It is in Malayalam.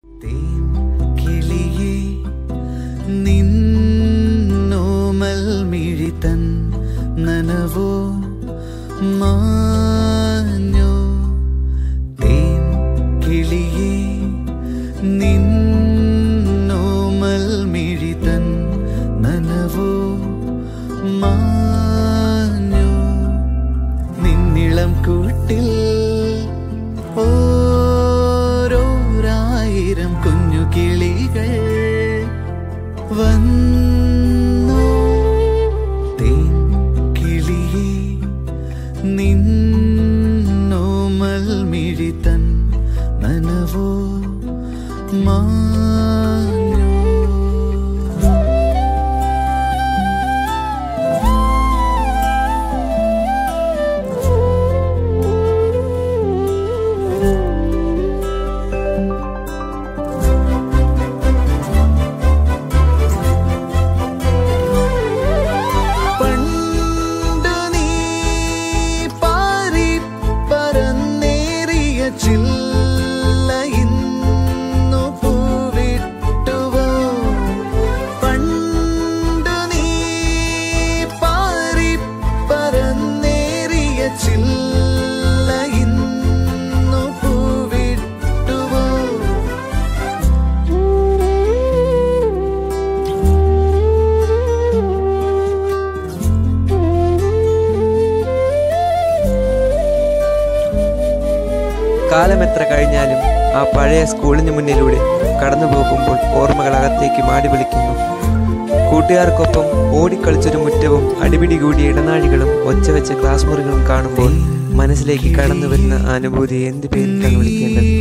കിളിയേ നിന്നോമൽ മിഴിതൻ നനവോ മാഞ്ഞോ തേൻ കിളിയേ നിന്നോമൽ മിഴിതൻ നനവോ മാഞ്ഞോ നിന്നിളം കൂട്ടിൽ ഓരോരായിരം കുഞ്ഞു കിളികൾ വന്നു തേൻ കിളിയേ നിന്നോമൽ മിഴിതൻ നനവോ മാഞ്ഞോ പണ്ടു നീ പാറി പറന്നേറിയ ചില്ല ഇന്നു പൂവിട്ടുവോ പണ്ടു നീ പാറി പറന്നേറിയ ചില്ല ഇന്നു പൂവിട്ടുവോ കാലമെത്ര കഴിഞ്ഞാലും ആ പഴയ സ്കൂളിന് മുന്നിലൂടെ കടന്നു പോകുമ്പോൾ ഓർമ്മകൾ അകത്തേക്ക് മാടി വിളിക്കുന്നു കൂട്ടുകാർക്കൊപ്പം ഓടിക്കളിച്ചൊരു മുറ്റവും അടിപിടി കൂടിയ ഇടനാഴികളും ഒച്ചവെച്ച ക്ലാസ് മുറികളും കാണുമ്പോൾ മനസ്സിലേക്ക് കടന്നു വരുന്ന ആ അനുഭൂതി എന്ത് പേരിട്ടാണ് വിളിക്കേണ്ടത്